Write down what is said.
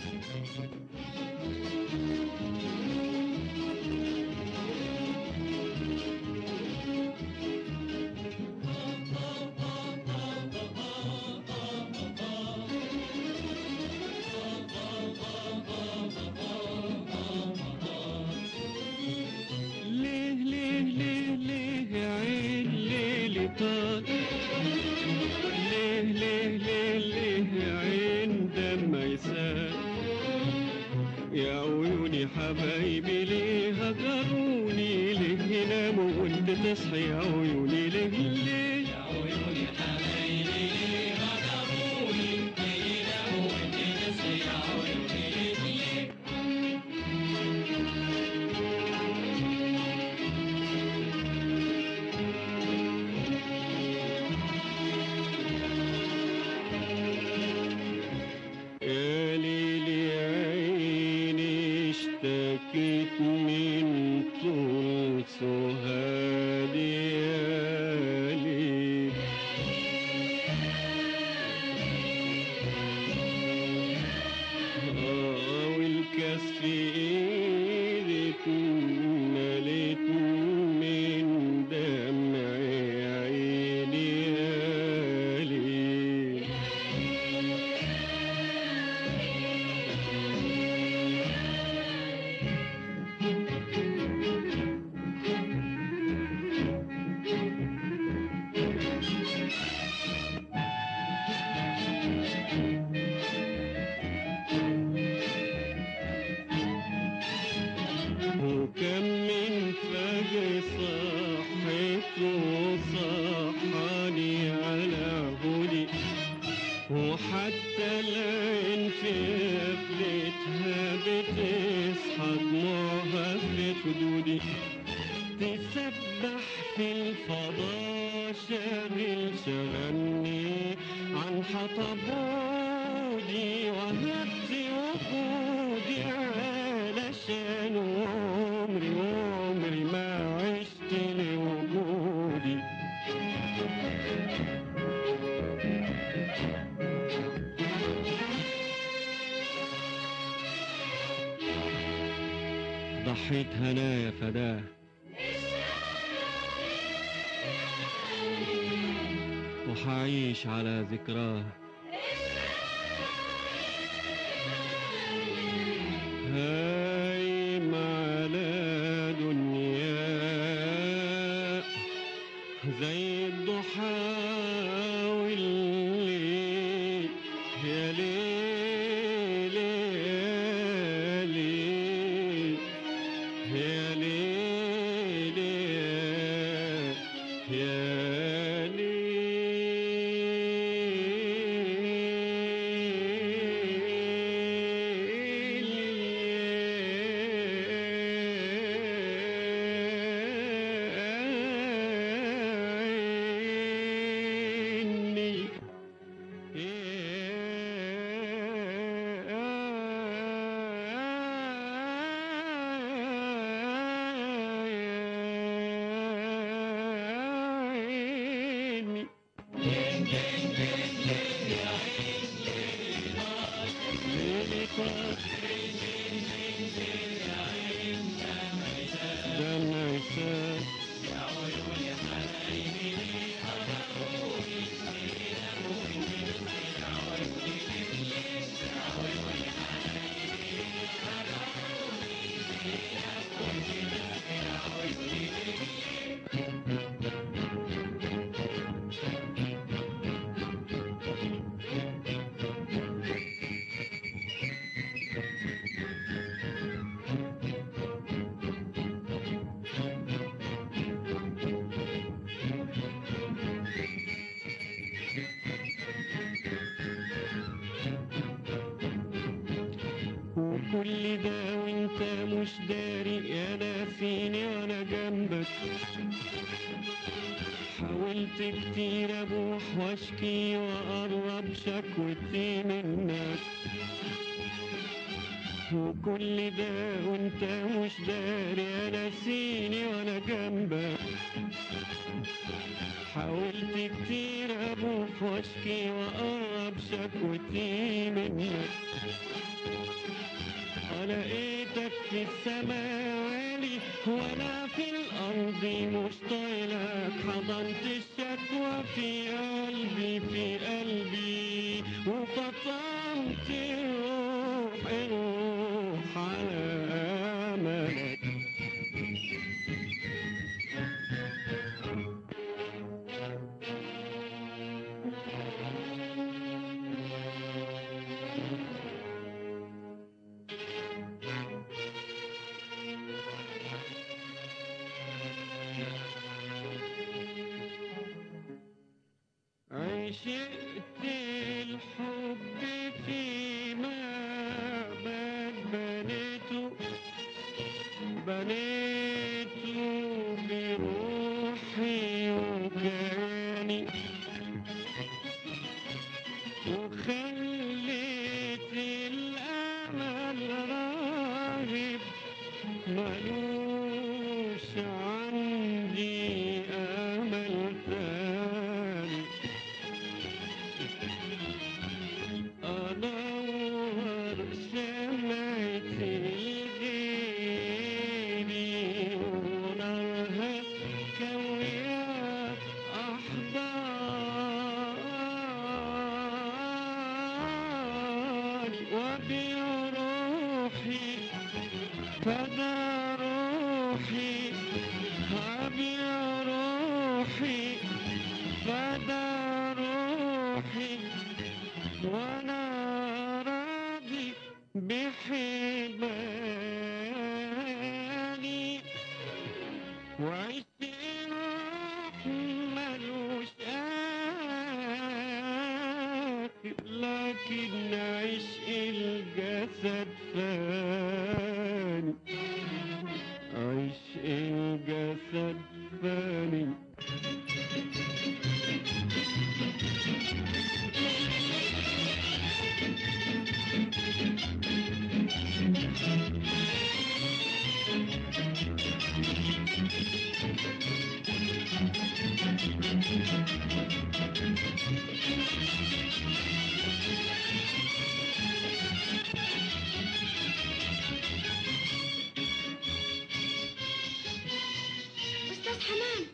ليه ليه ليه ليه يا عين ليلي طال ليه ليه ليه ليه يا عين دمع يسال يا عيوني حبايبي ليه هجروني ليه يناموا وانت تصحي يا عيوني ليه ليه يا عيوني حبايبي ليه غدروني ليلة وانت تصحي يا عيوني ليه يا ليلي عيني اشتكيت من طول سهادي يا ليل آه والكاس في ايدك مليت من دمع عيني يا ليل وكم من فجر صحيت وصحاني على هدي وحتى العين في قبلتها بتصحى دموعها في خدودي تسبح في الفضاء شاغل شغلني عن حطب عودي وهبت وجودي علشان عمري وعمري ما عشت لوجودي ضحيت هنايا فداه وحعيش على ذكراه هايم على دنيا زي الضحى والليل يا ليل يا ليل يا ليل يا ليل دمع وكل ده وانت مش داري يا ناسيني وانا جنبك حاولت كتير ابوح واشكي واقرب شكوتي منك وكل ده وانت مش داري يا ناسيني وانا جنبك حاولت كتير ابوح واشكي واقرب شكوتي منك لقيتك في السماء عالي وانا في الارض مش طايلك حضنت الشكوى في قلبي في قلبي وفطمت الروح الروح على املك عشقت الحب فيما بات بنيته بنيته بروحي وكياني وخليت الأمل راغب ملوش عندي أمل تاني أدور سمعت الغيري ونارها كوية أحضاني وبيع روحي فدا روحي أبيع روحي فدا روحي وانا راضي بحبالي وعشت الروح ملوش آخر لكن عشق الجسد فاني عشق الجسد فاني أستاذ حنان